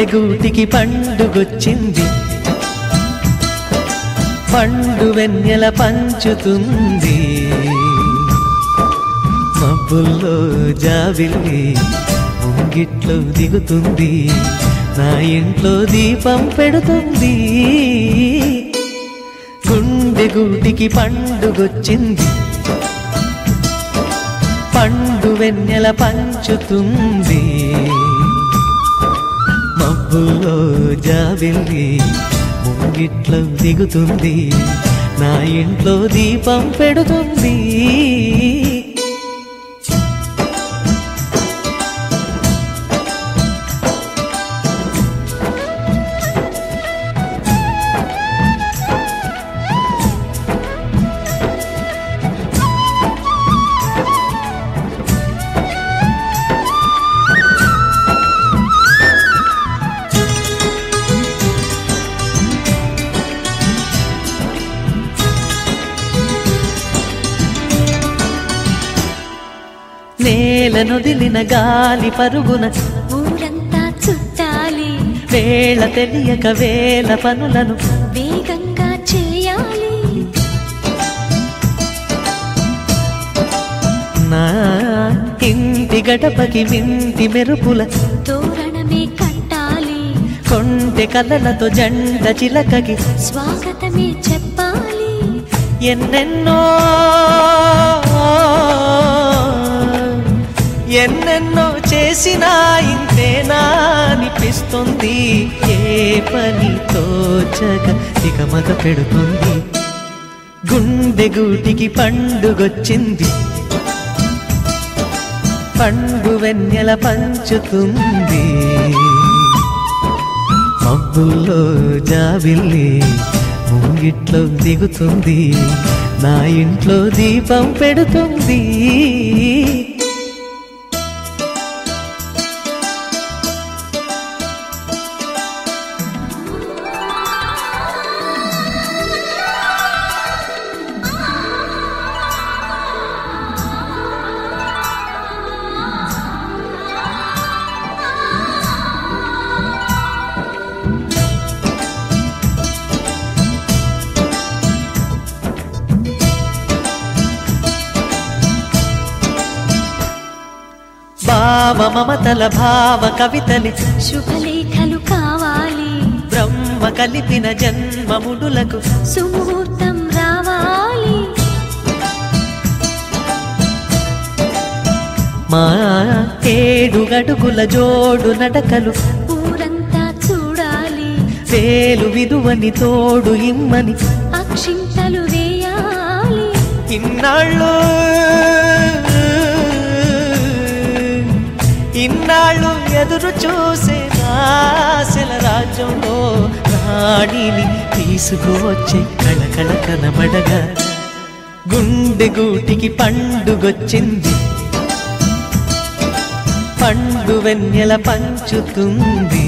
గుండె గూటికి పండుగొచ్చింది పండు వెన్నెల పంచుతుంది మబ్బుల్లో జాబిల్లి ముంగిట్లో దిగుతుంది నా ఇంట్లో దీపం పెడుతుంది గుండె గూటికి పండుగొచ్చింది పండు వెన్నెల పంచుతుంది మబ్బుల్లో జాబిల్లి ముంగిట్లో దిగుతుంది నా ఇంట్లో దీపం పెడుతుంది నేలనొదిలిన గాలి పరుగున ఊరంతా చుట్టాలి వేళ తెలియక వేల పనులను వేగంగా చేయాలి నా ఇంటి గడపకి మింటి మెరుపుల తోరణమే కట్టాలి కొంటె కలలతో జెండ చిలకకి స్వాగతమే చెప్పాలి ఎన్నెన్నో ఎన్నెన్నో చేసినా ఇంతేనా అనిపిస్తుంది ఏ పని తోచక ఇక మగ పెడుతుంది గుండె గూటికి పండుగొచ్చింది పండు వెన్నెల పంచుతుంది మబ్బుల్లో జాబిల్లి ముంగిట్లో దిగుతుంది నా ఇంట్లో దీపం పెడుతుంది భావ మమతల భావ కవితని శుభలేఖలు కావాలి బ్రహ్మ కలిపిన జన్మముడులకు సుముహూర్తం రావాలి మా ఏడు గడుగుల జోడు నడకలు ఊరంతా చూడాలి వేలు విలువని తోడు ఇమ్మని అక్షింతలు వేయాలి ఇన్నాళ్ళు ఇన్నాళ్ళు ఎదురు చూసే ఆశల రాజ్యంలో రాణిని తీసుకువచ్చే కళకళ కనబడగా గుండె గూటికి పండుగొచ్చింది పండు వెన్నెల పంచుతుంది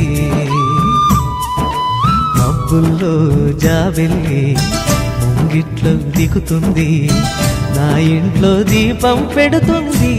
మబ్బుల్లో జాబెల్లి ముంగిట్లో దిగుతుంది నా ఇంట్లో దీపం పెడుతుంది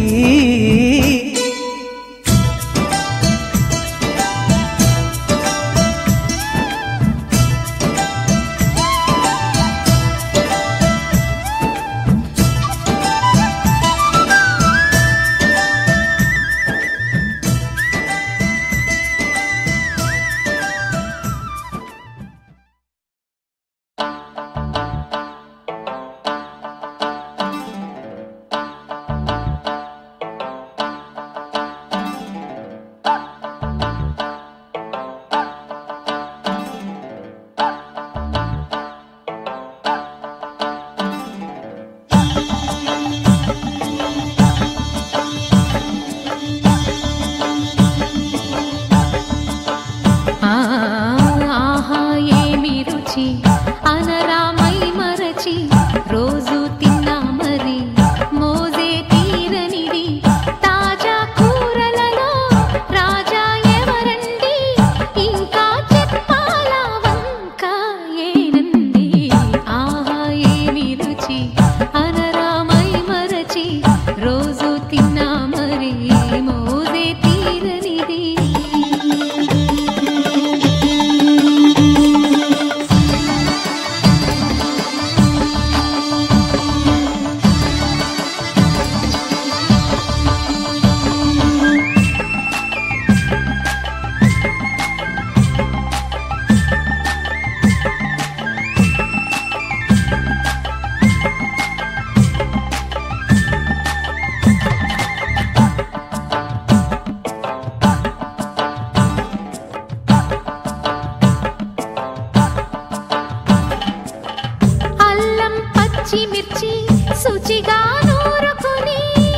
పచ్చిమిర్చి శుచిగా నూరుకుని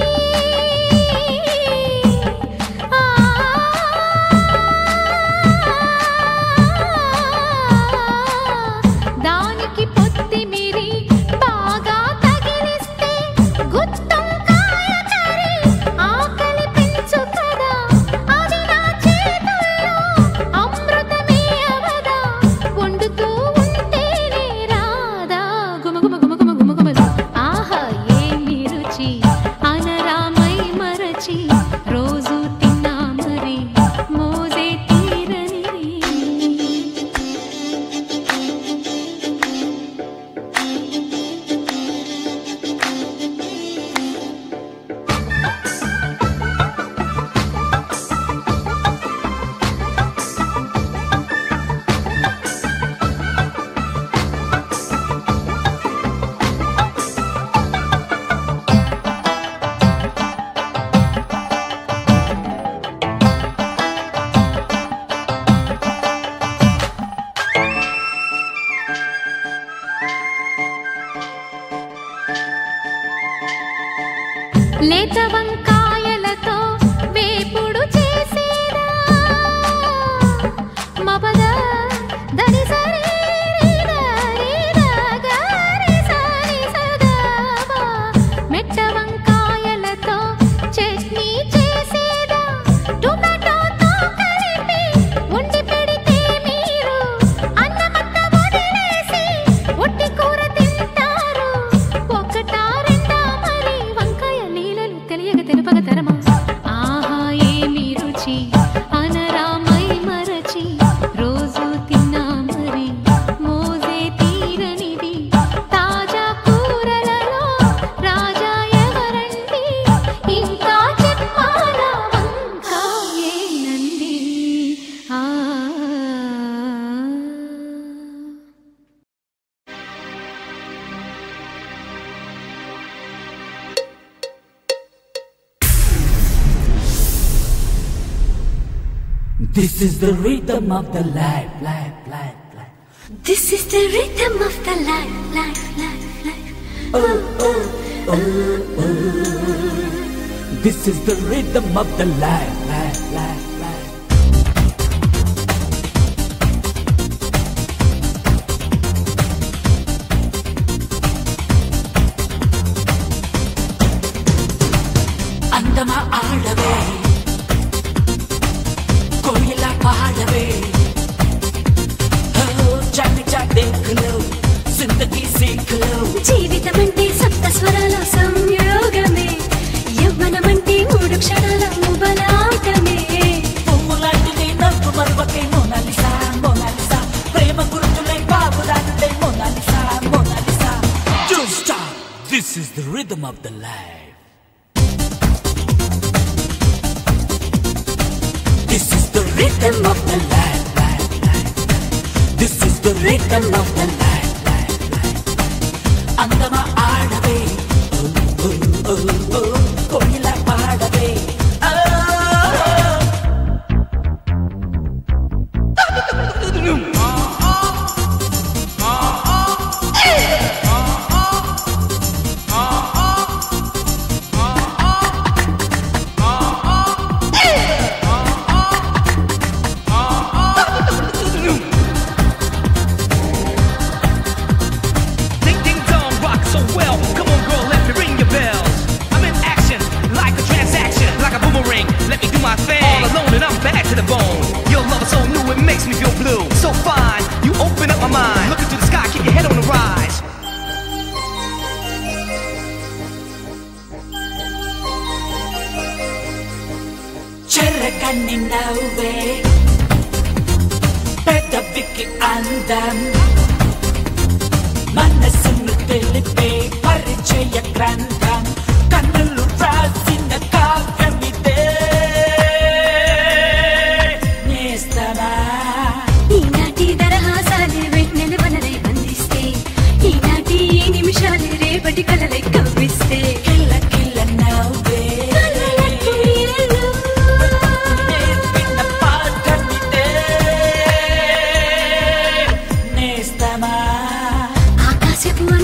ఆ, దానికి పొత్తిమిరి బాగా తగిలిస్తే గుత్తొంకాయ కర్రీ ఆకలి పెంచు కదా అది నా చేతుల్లో అమృతమే అవదా వండుతూ ఉంటేనే రాదా గుమ గుమ గుమ గుమ గుమ గుమ ఆహా ఏమి రుచి అనరామై మరచి రోజు తిన్నా మరి మోజే తీరని లేత వంకాయలతో వేపుడు చేసేదా మపద దని సరి మెట్ట వంకాయలతో చట్నీ చేసేదా టొమాటోతో కలిపి వండి పెడితే మీరు అన్నమంతా వదిలేసి ఒట్టి కూర తింటారు ఒకటా రెండా మరి వంకాయ లీలలు తెలియక తెలుపగ తరమా ఆహా ఏమి రుచి అనరామై మరచి రోజు తిన్నా మరి మోజే తీరనిది తాజా కూరలలో రాజా ఎవరండి ఇంకా చెప్పాలా వంకాయేనండి ఆ This is the rhythm of the life, life, life, life. This is the rhythm of the life, life, life, life. This is the rhythm of the life, life, life, life. అందమా ఆడవే కోయిలా పాడవే చాటి చాటేకులు జిందగీ సీకులు జీవితం అంటే సప్త స్వరాల సంయోగమే యవ్వనమంటే మూడు క్షణాల ముబలాటమే పువ్వులాంటిది నవ్వు మరువకే మోనాలిసా మోనాలిసా ప్రేమ గుర్తులై బాబులాంటిదే Mona Lisa Mona Lisa Don't stop. This is the rhythm of the life. This is the rhythm of the life, life, life. This is the rhythm of the life, life, life. అందమా ఆడవే ఓ, ఓ, ఓ, ఓ, కోయిల పాడవే ఆ Ding ding dong, rock so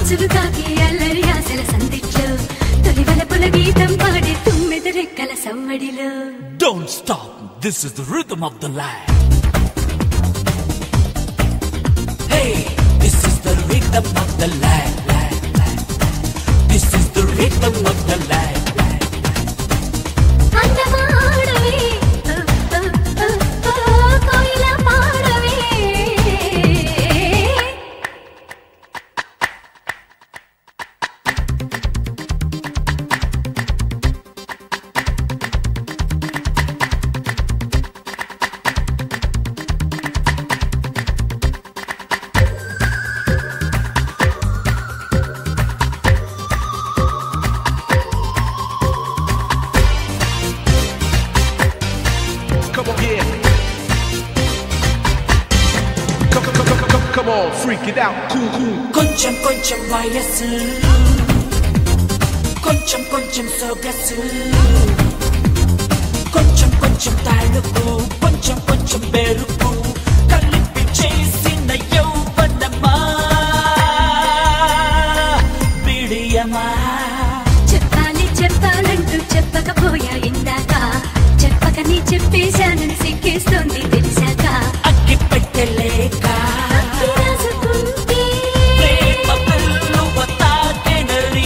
అంచులు తాకి అల్లరి ఆశల సందిట్లో తొలి వలపుల గీతం పాడే తుమ్మెద రెక్కల సవ్వడిలో Don't stop. This is the rhythm of the life. Hey, this is the rhythm of the life. life, life. This is the rhythm of the life. life. అందమాడవే ఓ, ఓ, ఓ, ఓ, కోయిల పాడవే Come on, yeah. Come, come, come, come, come on, freak it out, cool, cool. కొంచెం కొంచెం వయస్సు కొంచెం కొంచెం సొగసు కొంచెం కొంచెం తాళుకు కొంచెం కొంచెం బెరుకు కలిపి చేసిన యౌవనమా బిడియమా చెప్పాలి చెప్పాలంటూ చెప్పకపోయా ఇందాక చెప్పకని చెప్పేశానని సిగ్గేస్తోంది తెలిసాక అగ్గి పెట్టలేక అక్కి రాసుకుంటే ప్రేమ పిల్లువ తాకినరి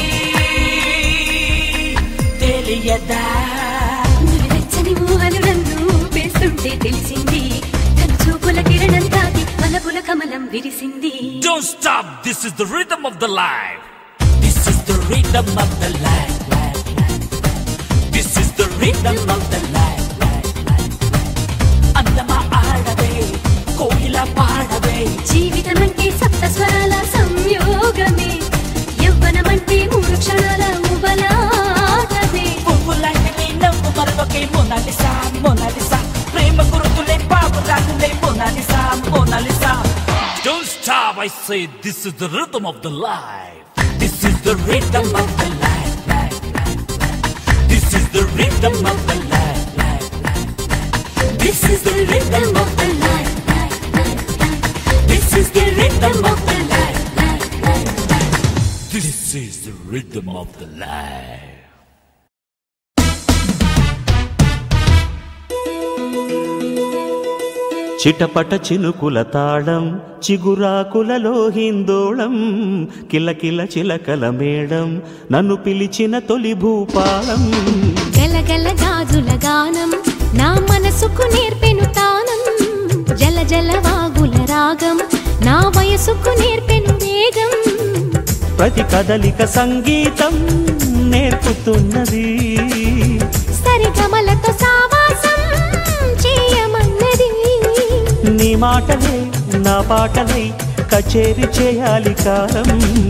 తెలియదా నువ్వు వెచ్చని ఊహలు నన్ను ఊపేస్తుంటే తెలిసింది తన చూపుల కిరణం తాకి వలపుల కమలం విరిసింది Don't stop. This is the rhythm of the life. This is the rhythm of the life. life, life. This is the rhythm of the life. life, life. అందమా ఆడవే కోయిల పాడవే జీవితం అంటే సప్త స్వరాల సంయోగమే యవ్వనమంటే మూడు క్షణాల ఉబలాటమే పువ్వులాంటి నీ నవ్వు మరొకే మోనాలిసా మోనాలిసా ప్రేమ గురుతులే పావులాగులే Mona Lisa Mona Lisa Don't stop, I say this is the rhythm of the life. This is the rhythm of the life. life, life, life. This is the rhythm of the life. life, life. This is the rhythm of the life. life, life, life. This is the rhythm of the life. life, life, life. This is the rhythm of the life. చిటపట చినుకుల తాళం చిగురాకులలో హిందోళం కిలకిల చిలకల madam నన్ను పిలిచిన తొలి భూపాలం గలగల గాజుల గానం నా మనసుకు నేర్పెను తానం జల జల వాగుల రాగం నా వయసుకు నేర్పెను వేగం ప్రతి కదలిక సంగీతం నేర్పుతున్నది సరిగమలతో సావాసం చేయమన్నది నీ మాటలే నా పాటలై కచేరి చేయాలి కాలం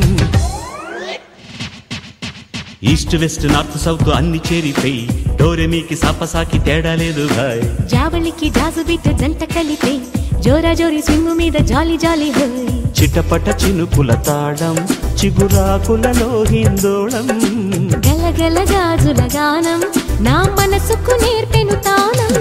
ఈస్ట్ వెస్ట్ నార్త్ సౌత్ అన్ని చేరిపోయి డోరెమీకి సాపసాకి తేడా లేదు భాయ్ జావళికి జాజు బిట్ట జంట కలిపే జోరా జోరి స్వింగు మీద జాలి జాలి హోయ్ చిటపట చినుకుల తాళం చిగురాకులలో హిందోళం గలగల గాజుల గానం నా మనసుకు నేర్పెను తానం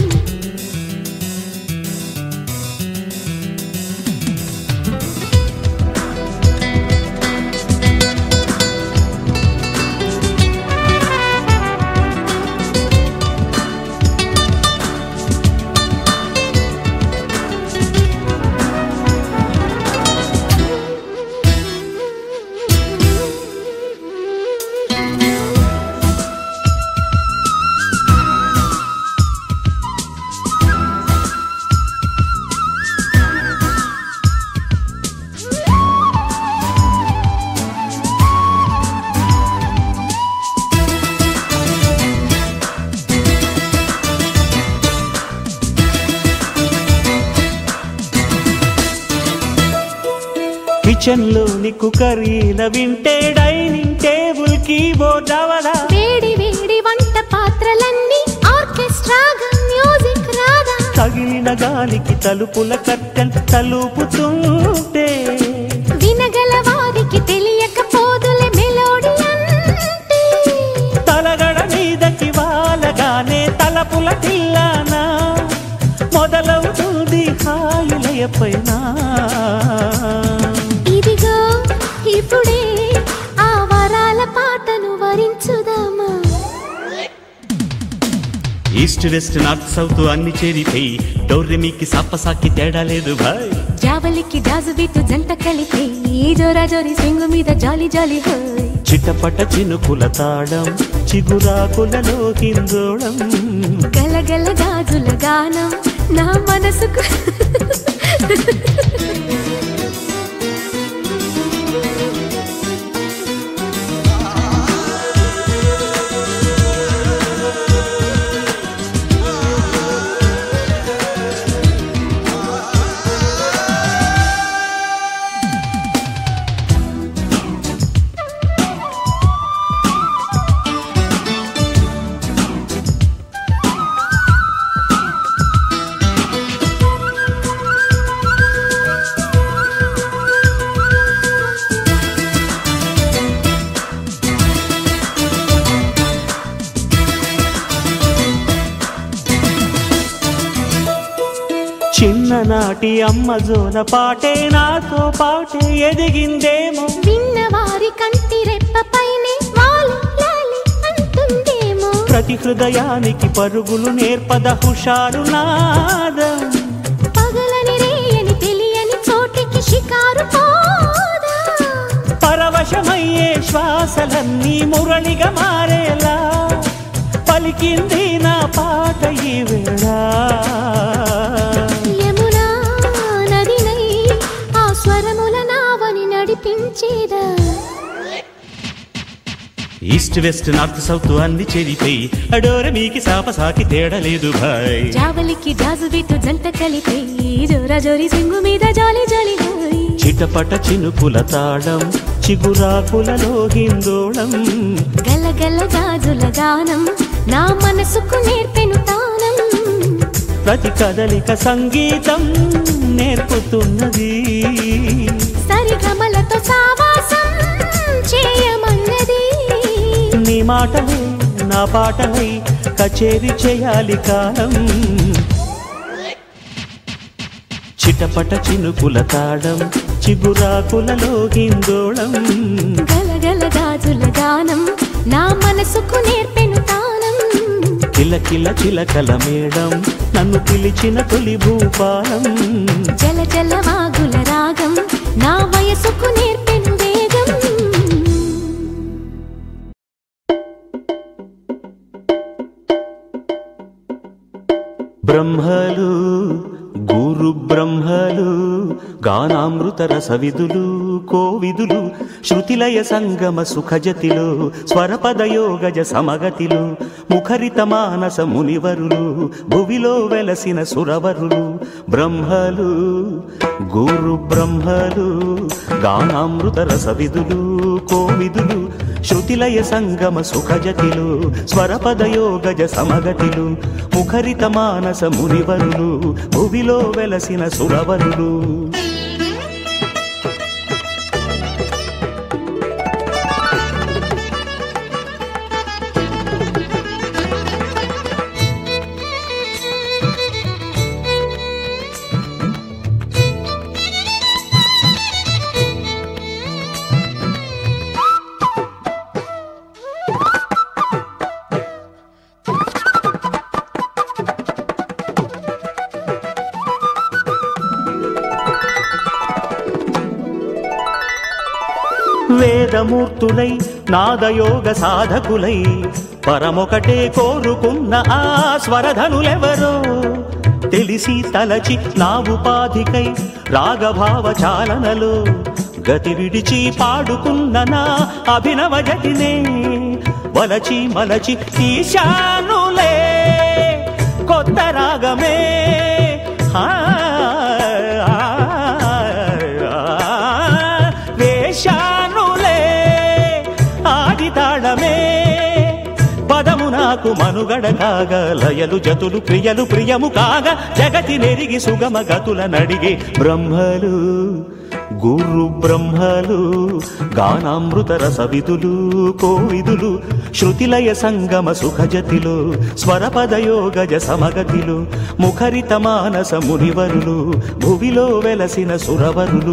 కిచెన్ లోని కుకరీల వింటే డైనింగ్ టేబుల్ కీబోర్డ్ అవలా వేడి వేడి వంట పాత్రలన్నీ ఆర్కెస్ట్రాగా మ్యూజిక్ రాగా తగిలిన గాలికి తలుపుల కట్టెన్ తలుపుతుంటే వినగల వారికి తెలియకపోదులే మెలోడీ అంటే తలగడ మీదకి వాలగానే తలపుల తిల్లానా మొదలవుతుంది హాయిలయ పైన ఇదిగో ఈస్ట్ వెస్ట్ నార్త్ సౌత్ అన్ని చేరిపోయి డోర్రెమీకి సాపసాకి తేడా లేదు భాయ్ జావలికి జాజు బిట్టు జంట కలిపి జోరా జోరి స్వింగు మీద జాలి జాలి హోయ్ చిటపట చినుకుల తాళం చిగురాకులలో హిందోళం గలగల గాజుల గానం నా మనసుకు చిన్ననాటి అమ్మ జోల పాటే నాతో పాటే ఎదిగిందేమో విన్నవారి కంటి రెప్పపైనే వాలి లాలి అంటుందేమో ప్రతి హృదయానికి పరుగులు నేర్పద హుషారు నాదం పగలని రేయని తెలియని చోటికి షికారు పోదా పరవశమయ్యే శ్వాసలన్నీ మురళిగా మారేలా పలికింది నా పాట ఈ వేళ యమునా నదినై ఆ స్వరముల నావని నడిపించేదా ఈస్ట్ వెస్ట్ నార్త్ సౌత్ అన్ని చేరిపోయి అడోర మీకి సాపసాకి తేడలేదు భాయ్ జావలికి జాజు బిట్టు జంట కలిపి జోరా జోరి సింగు మీద జాలి జాలి హోయ్ చిటపట చినుకుల తాళం చిగురాకులలో హిందోళం గలగల గాజుల గానం నా మనసుకు నేర్పెను తానం ప్రతి కదలిక సంగీతం నేర్పుతున్నది సరిగమలతో సావాసం చేయమన్నది నీ మాటలే నా పాటలై కచేరి చేయాలి కాలం చిటపట చినుకుల తాళం చిగురాకులలో హిందోళం గలగల గాజుల గానం నా మనసుకు నేర్పెను తానం కిలకిల చిలకల మేడం నన్ను పిలిచిన తొలి భూపాలం జల జల వాగుల రాగం నా వయసుకు నేర్పెను వేగం బ్రహ్మలు గురు బ్రహ్మలు గానామృత రసవిదులు కోవిదులు శృతిలయ సంగమ సుఖజతిలో స్వరపదయోగజ సమగతిలో ముఖరిత మానస మునివరులు భువిలో వెలసిన సురవరులు బ్రహ్మలు గురు బ్రహ్మలు గానామృత రసవిదులు కోవిదులు శృతిలయ సంగమ సుఖజతిలు స్వరపదయోగజ సమగతిలు ముఖరిత మానస మునివరులు భువిలో వెలసిన సురవరులు వేదమూర్తులై నాదయోగ సాధకులై పరమొకటే కోరుకున్న ఆ స్వరధనులెవరో తెలిసి తలచి నా ఉపాధికై రాగభావ చాలనలో గతి విడిచి పాడుకున్న నా అభినవ జటినే వలచి మలచి ఈశానులే కొత్త రాగమే ఆ, ఆ, ఆ, వేశానులే ఆది తాళమే పదము నాకు మనుగడ కాగా లయలు జతులు క్రియలు ప్రియము కాగా జగతి నెరిగి సుగమ గతుల నడిగే బ్రహ్మలు గురు బ్రహ్మలు గానామృత రసవిదులు కోవిదులు శృతిలయ సంగమ సుఖజతిలో స్వరపదయోగజ సమగతిలో ముఖరిత మానస మునివరులు భువిలో వెలసిన సురవరులు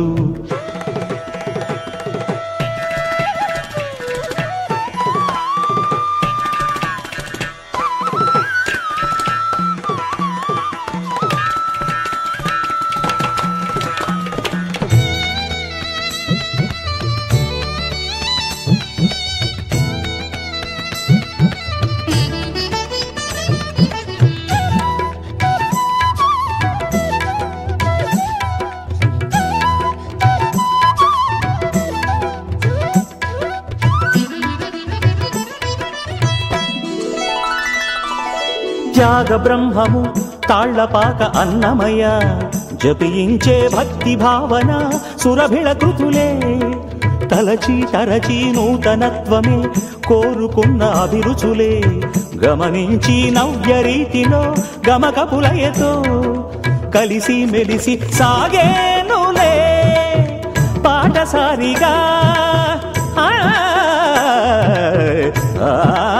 త్యాగ బ్రహ్మము తాళ్లపాక అన్నమయ్య జపించే భక్తి భావన సురభిళ కృతులే తలచి తరచి నూతనత్వమే కోరుకున్న అభిరుచులే గమనించి నవ్య రీతిలో గమకపులయతో కలిసి మెలిసి సాగేనులే పాటసారిగా ఆ, ఆ,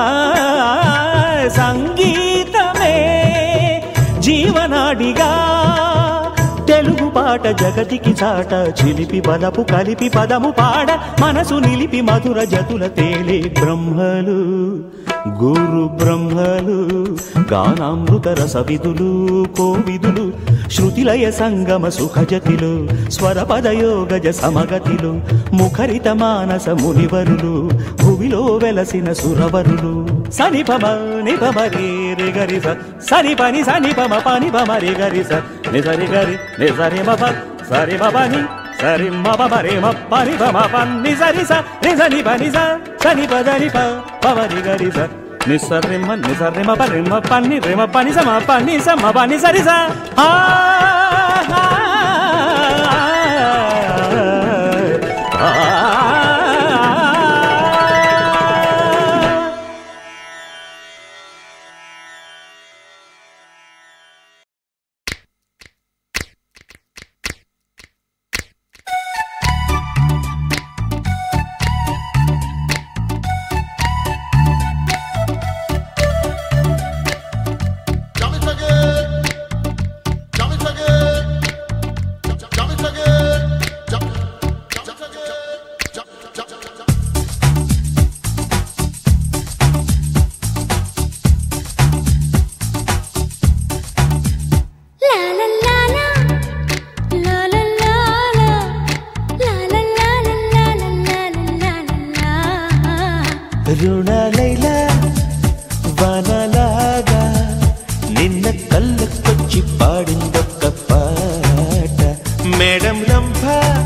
సంగీతమే జీవనాడిగా తెలుగు పాట జగతికి చాట చిలిపి పదపు కలిపి పదము పాడ మనసు నిలిపి మధుర జతుల తేలే బ్రహ్మలు గురు బ్రహ్మలు గానామృత రసవిధులు కోవిదులు శృతిలయ సంగమ సుఖజతిలు స్వరపదయోగజ సమగతిలు ముఖరిత మానస మునివరులు భువిలో వెలసిన సురవరులు సనిపమ నిపమ రే రే గరి స సని పని సని పమ పని పమ రే గరి స ని సరి గరి ని సరి మ ప సరి మ పని సరి మ ప రే మ పని పమ పని సరి స ని సని పని స సని ప దని ప పమ రి గరి స ని సరి మ ని సరి మ ప రి మ పని రే మ పని స మ పని స మ పని సరి స ఆ ఆ, ఆ, ఆ. Jump it again. Jump it again. Jump, jump it again. Jump, jump it again. Jump, jump, jump, jump. La la la la La la la la La la la la la la la la la la రుణలైలా వనలాగా నిన్న కళ్ళకొచ్చి పాడిందొక్క పాట madam Rambha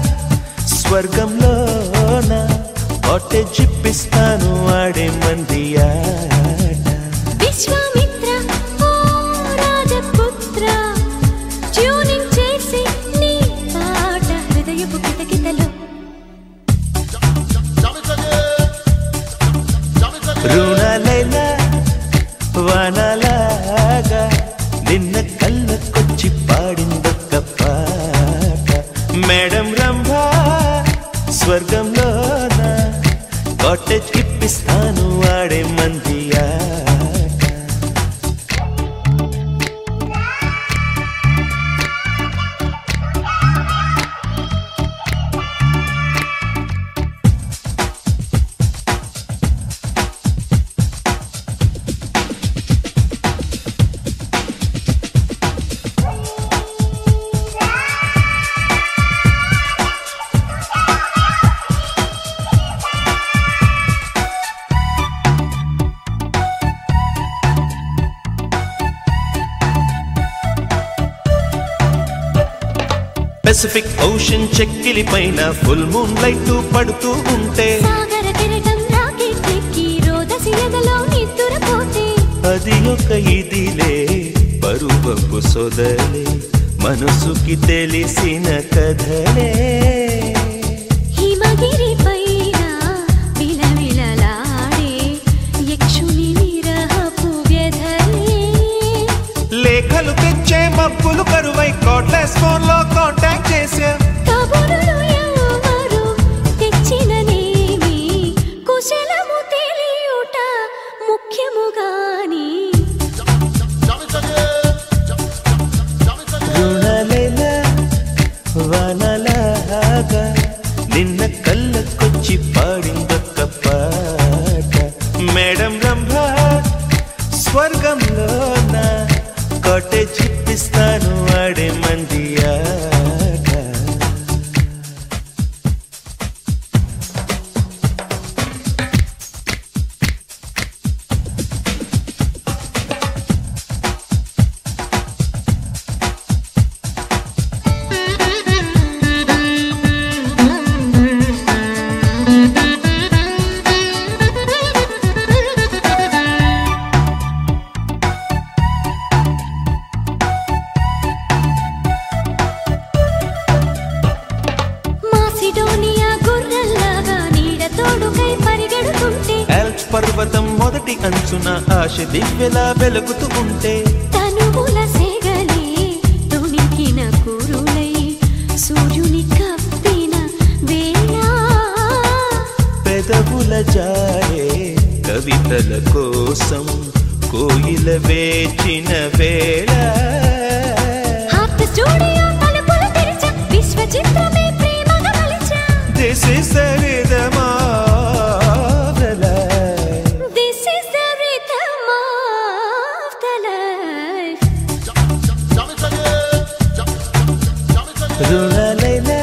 స్వర్గంలోన ఒట్టె చిప్పిస్తాను ఆడే మంది ఆట విశ్వామిత్ర ఓ రాజపుత్ర tuning చేసి నీ పాట హృదయపు కితకితలో Jump it again. Jump it again. రుణలైలా వనలాగా నిన్న కళ్ళకొచ్చి పాడిందొక్క పాట మేడం రంభ స్వర్గంలోన కాటేజ్ కిప్పిస్తాను ఆడే మంది ఆట పెసిఫిక్ ఓషన్ చెక్కిలి పైన ఫుల్ మూన్ లైట్ పడుతూ ఉంటే సాగర కెరటం రాకెట్ ఎక్కి రోదసి ఎదలో నిద్దురపోతే అది ఒక ఇదిలే పరువపు సొదలే మనసుకి తెలిసిన కథలే హిమగిరి పైన విలవిలలాడే యక్షుని విరహపు వ్యధలే లేఖలు తెచ్చే మబ్బులు కరువై కోట్లెస్ ఫోన్ లో కాంటాక్ట్ చేసా కబురులు ఎవరు తెచ్చిననేమి కుశలము తెలియుట ముఖ్యముగాని Jump it again. Jump, jump, jump it again. రుణలెల వనలాగా తోడుకై పరిగెడుతుంటే ఆల్ప్స్ పర్వతం మొదటి అంచున ఆశ దివ్యలా వెలుగుతూ ఉంటే తనువుల సేగలే తొణికిన కురులై సూర్యుని కప్పిన వేళ పెదవుల జారే కవితల కోసం కోయిల వేచిన వేళ హార్ట్ స్టూడియో తలుపులు తెరిచా విశ్వ చిత్రమే ప్రేమగా మలిచా this is the rhythm of the life this is the rhythm of the life Jump it again. Jump, jump, jump it again. రుణలైన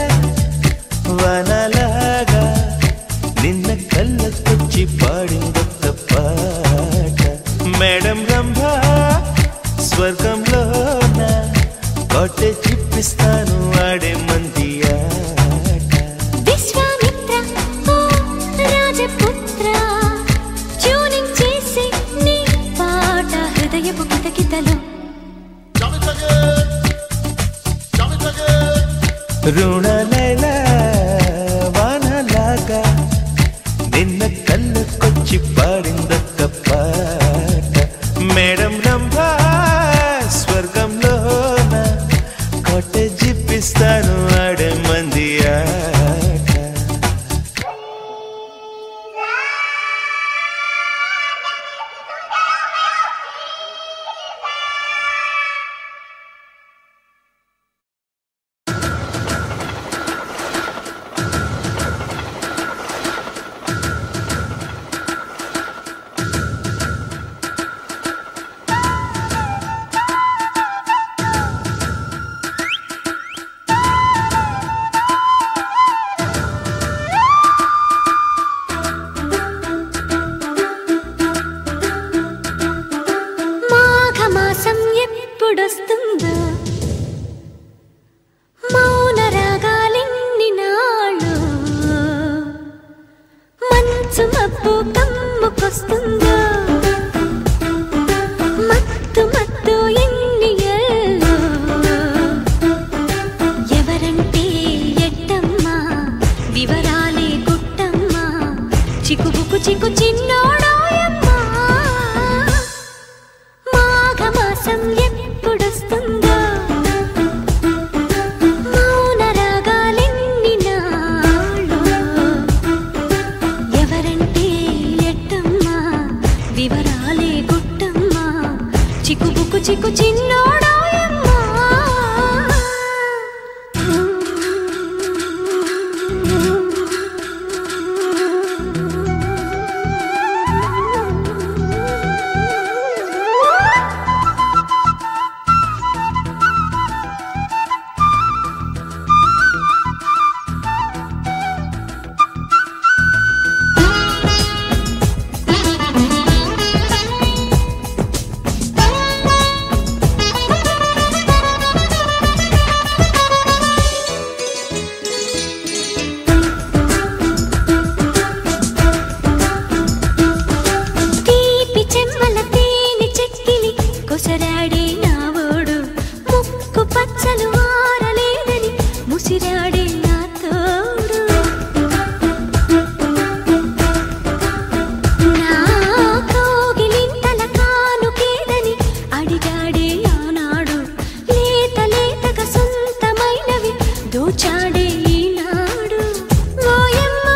వనలాగా నిన్న కళ్ళకొచ్చి పాడిందొక్క పాట మేడం రంభ స్వర్గంలోన కొట్టే చిప్పిస్తాను ఆడే మంది ఆట విశ్వామిత్ర ఓ రాజపుత్ర ట్యూనింగ్ చేసి నీ పాట హృదయపు కితకితలు Jump it again. Jump it again. రుణలైల వానలాగా నిన్న కళ్ళకొచ్చి పాడిందొక్క పాట మేడం రంభ స్వర్గంలోన కొట్టే జిప్పిస్తాను ఆడే మంది ఆట మాఘమాసం ఎప్పుడొస్తుందో మౌన రాగాలెన్ని నాళ్ళు మంచు మబ్బు కమ్ముకొస్తుందో మత్తు మత్తు ఎన్ని ఏళ్ళు ఎవరంటే ఎట్టమ్మా వివరాలే గుట్టమ్మా చిక్కుబుకు చిక్కు చిన్నోడాయమ్మా మాఘమాసం ఎప్పుడొస్తుందో మౌన రాగాలెన్ని నాళ్ళు ఎవరంటే ఎట్టమ్మా వివరాలే గుట్టమ్మా చిక్కుబుకు చిక్కు చిన్నోడాయమ్మా తీపి చెమ్మల తేనె చెక్కిలి కొసరాడే నావోడు ముక్కు పచ్చలు ఆరలేదని ముసిరాడే నా తోడు నా కోగిలింతల కానుకేదని అడిగాడే ఆనాడు లేత లేతగా సొంతమైనవి దోచాడే ఈనాడు ఓయమ్మా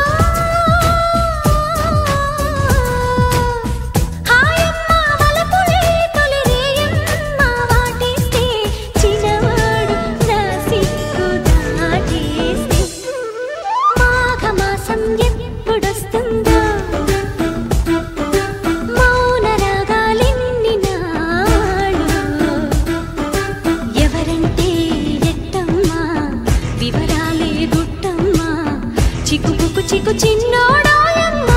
హాయమ్మ వలపులే తొలి రేయమ్మ వాటేస్తే చిన్నవాడు నా సిగ్గు దాటేస్తే మాఘమాసం ఎప్పుడొస్తుందో మౌన రాగాలెన్ని నాళ్ళు ఎవరంటే ఎట్టమ్మా వివరాలే గుట్టమ్మా చిక్కుపుకు చిక్కు చిన్నోడాయమ్మా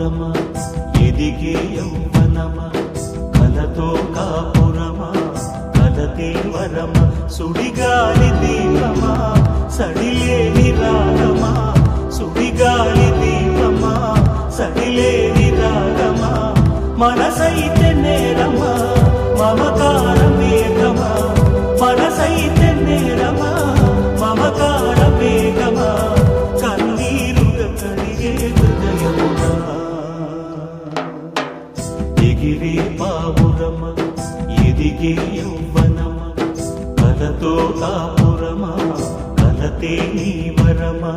పావురమా ఎదిగే యౌవనమా కలతో కాపురమా కలతే వరమా సుడిగాలి దీపమా సడిలేని రాగమా సుడిగాలి దీపమా సడిలేని రాగమా మనసైతే నేరమా మమకార మేఘమా మనసైతే నేరమా మమకార మేఘమా కన్నీరుగా కడిగే హృదయమునా ఎగిరే పావురమ ఎదిగే యౌవనమ కలతో కాపురమా కలతే నీ వరమా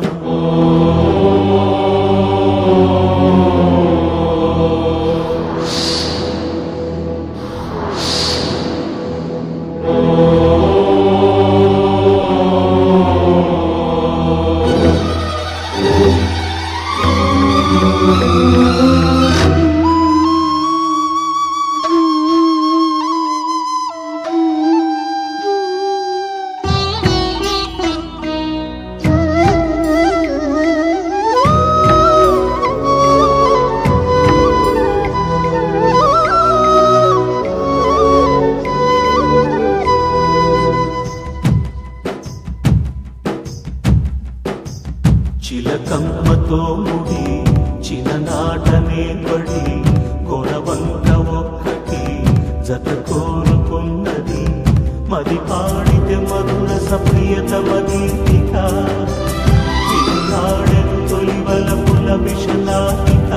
చిలకమ్మతో ముడి చిన్ననాటనే పడి కొరవంక ఒక్కటి జత కోరుకున్నది మది పాడితే మధుర సప్రియతమ గీతిక విన్నాడెను తొలివల పుల విషలాహిక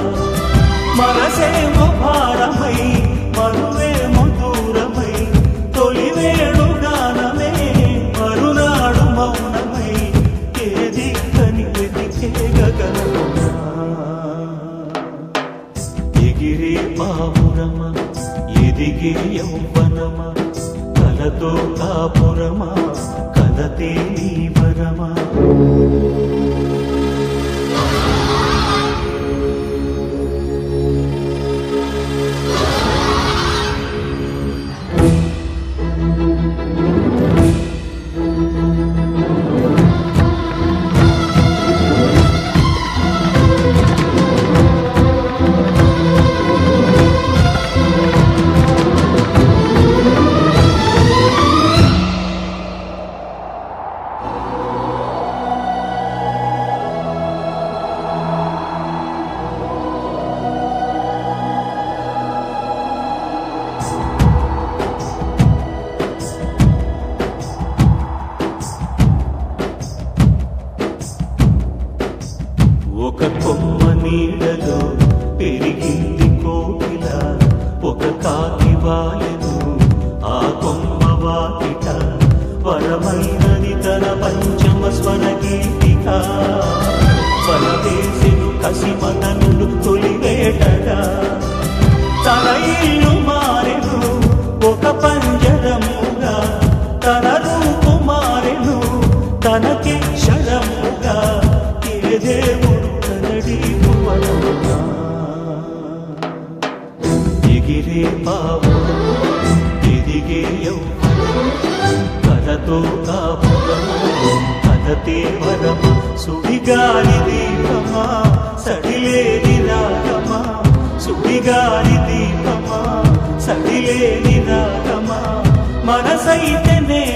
మనసేమో భారమై మరువేమో దూరమై తొలివేడు గానమే మరునాడు మౌనమై ఏ దిక్కని వెతికే గగనమునా ఎగిరే పావురమ ఎదిగే యౌవనమ కలతో కాపురమ కలతే నీ వరమా ఒక కొమ్మ నీడలో పెరిగింది కోకిల ఒక కాకి వాలెను ఆ కొమ్మ వాకిట వరమైనది తన పంచమ స్వర గీతిక వరవేసెను కసిమతనులు తొలివేటగా తన ఇల్లు మారెను ఒక పంజరముగా తన రూపు మారెను తనకి శరముగా ఏ దేవుడు కనడి భువనముగా ఎగిరే పావు ఎదిగే యౌవనం కలతో కాపురము కలతే వరము సుడిగాలి దీపమా సడిలేని రాగమా సుడిగాలి దీపమా సడిలేని రాగమా మనసైతే నే